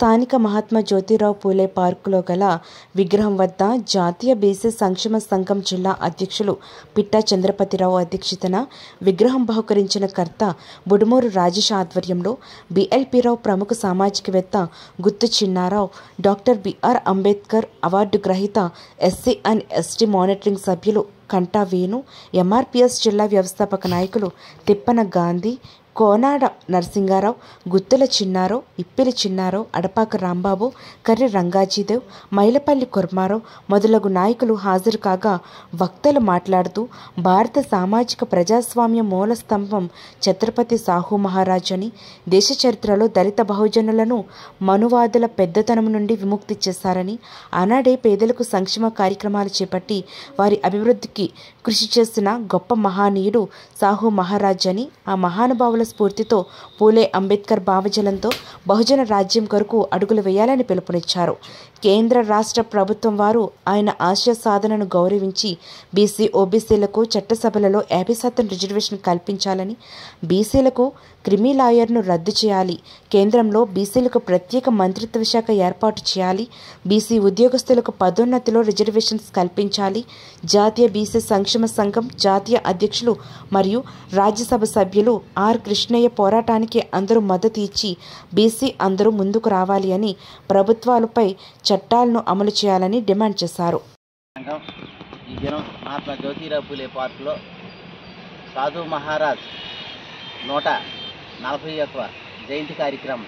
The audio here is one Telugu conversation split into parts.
స్థానిక మహాత్మా జ్యోతిరావు పూలే పార్కులో గల విగ్రహం వద్ద జాతీయ బీసీ సంక్షేమ సంఘం జిల్లా అధ్యక్షులు పిట్టా చంద్రపతిరావు అధ్యక్షతన విగ్రహం బహుకరించిన కర్త బుడుమూరు రాజేష్ ఆధ్వర్యంలో బిఎల్పిరావు ప్రముఖ సామాజికవేత్త గుత్తు Chinnarao doctor BR Ambedkar award గ్రహీత ఎస్సీ అండ్ ఎస్టీ మానిటరింగ్ సభ్యులు కంటా వేణు ఎంఆర్పిఎస్ జిల్లా వ్యవస్థాపక నాయకులు తిప్పన గాంధీ కోనాడ నరసింగారావు గుత్తుల చిన్నారావు ఇప్పిలి చిన్నారావు అడపాక రాంబాబు కర్రి రంగాజీదేవ్ మైలపల్లి కుర్మారావు మొదలగు నాయకులు హాజరు కాగా వక్తలు మాట్లాడుతూ భారత సామాజిక ప్రజాస్వామ్య మూల స్తంభం ఛత్రపతి సాహు మహారాజ్ అని దేశ చరిత్రలో దళిత బహుజనులను మనువాదుల పెద్దతనం నుండి విముక్తి చేశారని ఆనాడే పేదలకు సంక్షేమ కార్యక్రమాలు చేపట్టి వారి అభివృద్ధికి కృషి చేసిన గొప్ప మహానీయుడు సాహు మహారాజ్ అని ఆ మహానుభావుల స్ఫూర్తితో పూలే అంబేద్కర్ భావజలంతో బహుజన రాజ్యం కొరకు అడుగులు వేయాలని పిలుపునిచ్చారు కేంద్ర రాష్ట్ర ప్రభుత్వం వారు ఆయన ఆశయ సాధనను గౌరవించి బీసీ ఓబీసీలకు చట్టసభలలో యాభై శాతం రిజర్వేషన్ కల్పించాలని బీసీలకు క్రిమి లాయర్ను రద్దు చేయాలి కేంద్రంలో బీసీలకు ప్రత్యేక మంత్రిత్వ శాఖ ఏర్పాటు చేయాలి బీసీ ఉద్యోగస్తులకు పదోన్నతిలో రిజర్వేషన్స్ కల్పించాలి జాతీయ బీసీ సంక్షేమ సంఘం జాతీయ అధ్యక్షులు మరియు రాజ్యసభ సభ్యులు ఆర్ కృష్ణయ్య పోరాటానికి అందరూ మద్దతు ఇచ్చి బీసీ అందరూ ముందుకు రావాలి అని ప్రభుత్వాలపై చట్టాలను అమలు చేయాలని డిమాండ్ చేశారు సంఘం ఈ దినం మహాత్మా జ్యోతిరావు పూలే పార్కులో సాధు మహారాజ్ నూట నలభై ఒక్క జయంతి కార్యక్రమం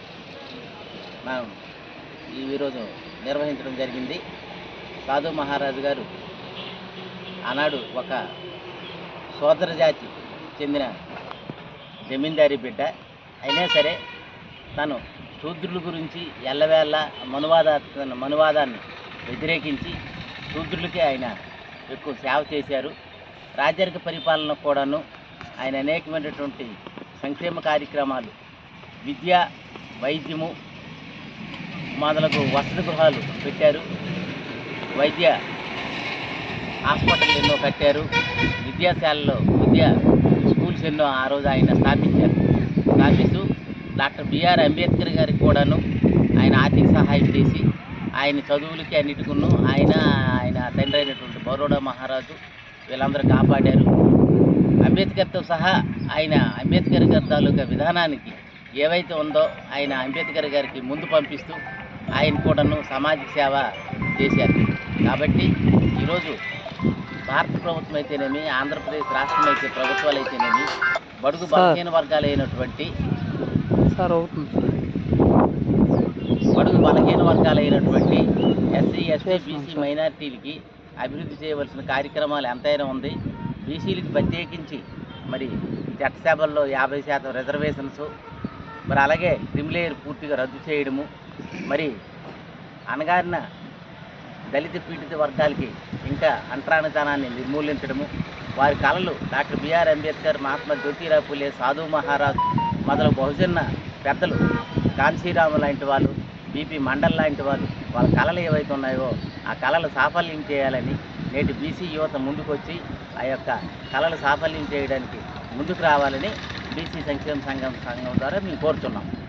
మనం ఈ ఈరోజు నిర్వహించడం జరిగింది సాధు మహారాజు గారు ఆనాడు ఒక సోదర జాతి చెందిన జమీందారీ బిడ్డ అయినా సరే తను శూద్రుల గురించి ఎల్లవేళ మనువాద మనువాదాన్ని వ్యతిరేకించి శూద్రులకే ఆయన ఎక్కువ సేవ చేశారు రాజ్యాధిక పరిపాలన కూడాను ఆయన అనేకమైనటువంటి సంక్షేమ కార్యక్రమాలు విద్య వైద్యము మొదలగు వసతి గృహాలు పెట్టారు వైద్య హాస్పిటల్ ఎన్నో కట్టారు విద్యాశాలలో విద్యా స్కూల్స్ ఎన్నో ఆ రోజు ఆయన స్థాపించారు స్థాపిస్తూ డాక్టర్ బిఆర్ అంబేద్కర్ గారికి కూడాను ఆయన ఆర్థిక సహాయం చేసి ఆయన చదువులకి అన్నిటికును ఆయన ఆయన తండ్రి అయినటువంటి బరోడా మహారాజు వీళ్ళందరూ కాపాడారు అంబేద్కర్తో సహా ఆయన అంబేద్కర్ గారి తాలూకా విధానానికి ఏవైతే ఉందో ఆయన అంబేద్కర్ గారికి ముందు పంపిస్తూ ఆయన కూడాను సామాజిక సేవ చేశారు కాబట్టి ఈరోజు భారత ప్రభుత్వం అయితేనేమి ఆంధ్రప్రదేశ్ రాష్ట్రం అయితే ప్రభుత్వాలు అయితేనేమి బడుగు బలహీన వర్గాలైనటువంటి సార్ అవుతుంది బడుగు బలహీన వర్గాలైనటువంటి ఎస్సీ ఎస్టీ బీసీ మైనారిటీలకి అభివృద్ధి చేయవలసిన కార్యక్రమాలు ఎంతైనా ఉంది బీసీలకి ప్రత్యేకించి మరి చట్టసభల్లో యాభై శాతం రిజర్వేషన్స్ మరి అలాగే క్రిమిలేయర్ పూర్తిగా రద్దు చేయడము మరి అనగారిన దళిత పీడిత వర్గాలకి ఇంకా అంటరానితనాన్ని నిర్మూలించడము వారి కళలు డాక్టర్ బిఆర్ అంబేద్కర్ మహాత్మా జ్యోతిరావు పూలే సాధు మహారాజ్ మొదలగు బహుజన పెద్దలు కాన్సీరాము లాంటి వాళ్ళు బీపీ మండల్ లాంటి వాళ్ళు వాళ్ళ కళలు ఏవైతే ఉన్నాయో ఆ కళలు సాఫల్యం చేయాలని నేటి బీసీ యువత ముందుకొచ్చి ఆ యొక్క కళలు సాఫల్యం చేయడానికి ముందుకు రావాలని బీసీ సంక్షేమ సంఘం సంఘం ద్వారా మేము కోరుతున్నాం